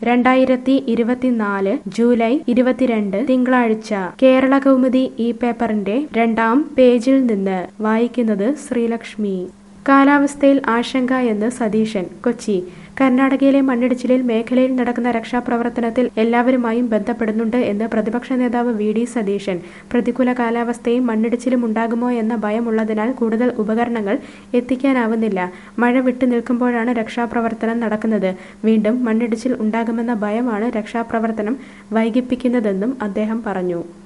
രണ്ടായിരത്തി ഇരുപത്തിനാല് ജൂലൈ ഇരുപത്തിരണ്ട് തിങ്കളാഴ്ച കേരള കൗമുദി ഈ പേപ്പറിന്റെ രണ്ടാം പേജിൽ നിന്ന് വായിക്കുന്നത് ശ്രീലക്ഷ്മി കാലാവസ്ഥയിൽ ആശങ്ക എന്ന് സതീശൻ കൊച്ചി കർണാടകയിലെ മണ്ണിടിച്ചിലിൽ മേഖലയിൽ നടക്കുന്ന രക്ഷാപ്രവർത്തനത്തിൽ എല്ലാവരുമായും ബന്ധപ്പെടുന്നുണ്ട് എന്ന് പ്രതിപക്ഷ നേതാവ് വി ഡി സതീശൻ പ്രതികൂല കാലാവസ്ഥയും മണ്ണിടിച്ചിലും ഉണ്ടാകുമോ എന്ന ഭയമുള്ളതിനാൽ കൂടുതൽ ഉപകരണങ്ങൾ എത്തിക്കാനാവുന്നില്ല മഴ വിട്ടു നിൽക്കുമ്പോഴാണ് രക്ഷാപ്രവർത്തനം നടക്കുന്നത് വീണ്ടും മണ്ണിടിച്ചിൽ ഉണ്ടാകുമെന്ന ഭയമാണ് രക്ഷാപ്രവർത്തനം വൈകിപ്പിക്കുന്നതെന്നും അദ്ദേഹം പറഞ്ഞു